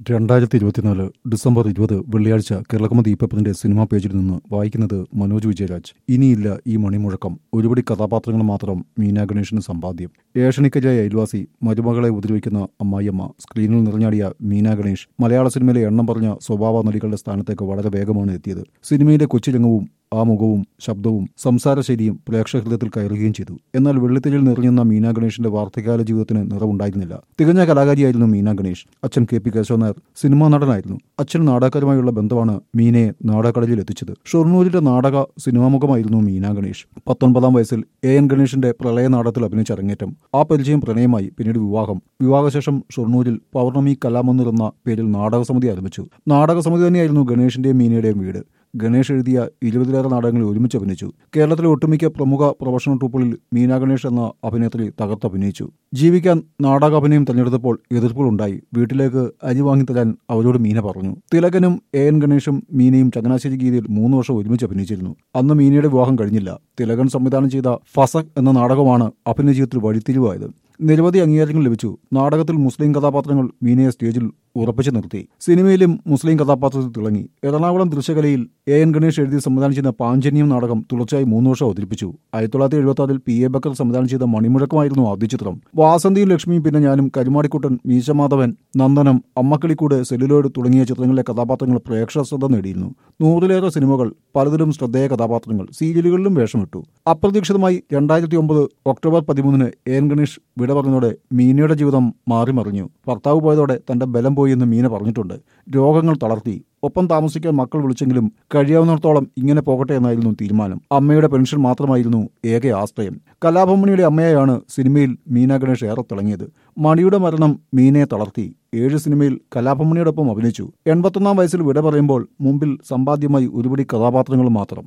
രണ്ടായിരത്തി ഇരുപത്തിനാല് ഡിസംബർ ഇരുപത് വെള്ളിയാഴ്ച കേരളകമതി പേപ്പറിന്റെ സിനിമാ പേജിൽ നിന്ന് വായിക്കുന്നത് മനോജ് വിജയരാജ് ഇനിയില്ല ഈ മണിമുഴക്കം ഒരുപടി കഥാപാത്രങ്ങൾ മാത്രം മീനാ ഗണേഷിന് സമ്പാദ്യം ഏഷണിക്കരിയായ അയൽവാസി മരുമകളെ ഉപദ്രവിക്കുന്ന അമ്മായിയമ്മ സ്ക്രീനിൽ നിറഞ്ഞാടിയ മീനാ ഗണേഷ് മലയാള സിനിമയിലെ എണ്ണം പറഞ്ഞ സ്വഭാവ നടികളുടെ സ്ഥാനത്തേക്ക് വളരെ വേഗമാണ് എത്തിയത് സിനിമയിലെ കൊച്ചിരംഗവും ആ മുഖവും ശബ്ദവും സംസാരശൈലിയും പ്രേക്ഷകഹൃദയത്തിൽ കയറുകയും ചെയ്തു എന്നാൽ വെള്ളിത്തിരിയിൽ നിറഞ്ഞുന്ന മീനാ ഗണേഷിന്റെ വാർദ്ധകാല ജീവിതത്തിന് നിറവുണ്ടായിരുന്നില്ല തികഞ്ഞ കലാകാരിയായിരുന്നു മീനാ ഗണേഷ് അച്ഛൻ K P Keshavan Nair cinema നടനായിരുന്നു അച്ഛൻ നാടകരുമായുള്ള ബന്ധമാണ് മീനയെ നാടകക്കടലിൽ എത്തിച്ചത് ഷൊർണൂരിന്റെ നാടക സിനിമാമുഖമായിരുന്നു മീനാ ഗണേഷ് പത്തൊൻപതാം വയസ്സിൽ എ എൻ ഗണേഷിന്റെ പ്രളയ നാടകത്തിൽ അഭിനയിച്ച അരങ്ങേറ്റം ആ പരിചയം പ്രണയമായി പിന്നീട് വിവാഹം വിവാഹശേഷം ഷൊർണൂരിൽ പൗർണമി കലാമന്ദിർ എന്ന പേരിൽ നാടകസമിതി ആരംഭിച്ചു നാടകസമിതി തന്നെയായിരുന്നു ഗണേഷിന്റെയും മീനയുടെയും വീട് ഗണേഷ് എഴുതിയ ഇരുപതിലേറെ നാടകങ്ങളിൽ ഒരുമിച്ച് അഭിനയിച്ചു കേരളത്തിലെ ഒട്ടുമിക്ക പ്രമുഖ പ്രൊഫഷണൽ ട്രൂപ്പുകളിൽ മീനാ ഗണേഷ് എന്ന അഭിനേത്രി തകർത്ത് അഭിനയിച്ചു ജീവിക്കാൻ നാടകാഭിനയം തെരഞ്ഞെടുത്തപ്പോൾ എതിർപ്പുകളുണ്ടായി വീട്ടിലേക്ക് അരി വാങ്ങിത്തരാൻ അവരോട് മീന പറഞ്ഞു തിലകനും എ എൻ ഗണേഷും മീനയും ചങ്ങനാശ്ശേരി ഗീതയിൽ മൂന്ന് വർഷം ഒരുമിച്ച് അഭിനയിച്ചിരുന്നു അന്ന് മീനയുടെ വിവാഹം കഴിഞ്ഞില്ല തിലകൻ സംവിധാനം ചെയ്ത ഫസക് എന്ന നാടകമാണ് അഭിനയ ജീവിതത്തിൽ വഴിത്തിരിവായത് നിരവധി അംഗീകാരങ്ങൾ ലഭിച്ചു നാടകത്തിൽ മുസ്ലിം കഥാപാത്രങ്ങൾ മീനയെ സ്റ്റേജിൽ ഉറപ്പിച്ചു നിർത്തി സിനിമയിലും മുസ്ലിം കഥാപാത്രത്തിൽ തിളങ്ങി എറണാകുളം ദൃശ്യകലയിൽ എ എൻ ഗണേഷ് എഴുതി സംവിധാനം ചെയ്ത പാഞ്ചന്യം നാടകം തുടർച്ചയായി മൂന്ന് വർഷം അവതരിപ്പിച്ചു ആയിരത്തി തൊള്ളായിരത്തി എഴുപത്തി ആറിൽ പി എ ബക്കർ സംവിധാനം ചെയ്ത മണിമുഴക്കമായിരുന്നു ആദ്യ ചിത്രം വാസന്തിയും ലക്ഷ്മിയും പിന്നെ ഞാനും കരുമാടിക്കുട്ടൻ മീശമാധവൻ നന്ദനം അമ്മക്കിളിക്കൂട് സെല്ലുലോയിഡ് തുടങ്ങിയ ചിത്രങ്ങളിലെ കഥാപാത്രങ്ങൾ പ്രേക്ഷക ശ്രദ്ധ നേടിയിരുന്നു നൂറിലേറെ സിനിമകൾ പലതിലും ശ്രദ്ധേയ കഥാപാത്രങ്ങൾ സീരിയലുകളിലും വേഷമിട്ടു അപ്രതീക്ഷിതമായി രണ്ടായിരത്തി ഒമ്പത് ഒക്ടോബർ പതിമൂന്നിന് എ എൻ ഗണേഷ് വിട പറഞ്ഞതോടെ മീനയുടെ ജീവിതം മാറിമറിഞ്ഞു ഭർത്താവ് പോയതോടെ തന്റെ ബലം പോയി എന്ന് മീന പറഞ്ഞിട്ടുണ്ട് രോഗങ്ങൾ തളർത്തി ഒപ്പം താമസിക്കാൻ മക്കൾ വിളിച്ചെങ്കിലും കഴിയാവുന്നിടത്തോളം ഇങ്ങനെ പോകട്ടെ എന്നായിരുന്നു തീരുമാനം അമ്മയുടെ പെൻഷൻ മാത്രമായിരുന്നു ഏക ആശ്രയം കലാഭമണിയുടെ അമ്മയായാണ് സിനിമയിൽ മീന ഗണേഷ് ഏറെ തിളങ്ങിയത് മണിയുടെ മരണം മീനയെ തളർത്തി ഏഴ് സിനിമയിൽ കലാഭമണിയോടൊപ്പം അഭിനയിച്ചു എൺപത്തൊന്നാം വയസ്സിൽ വിട പറയുമ്പോൾ മുമ്പിൽ സമ്പാദ്യമായി ഒരുപടി കഥാപാത്രങ്ങൾ മാത്രം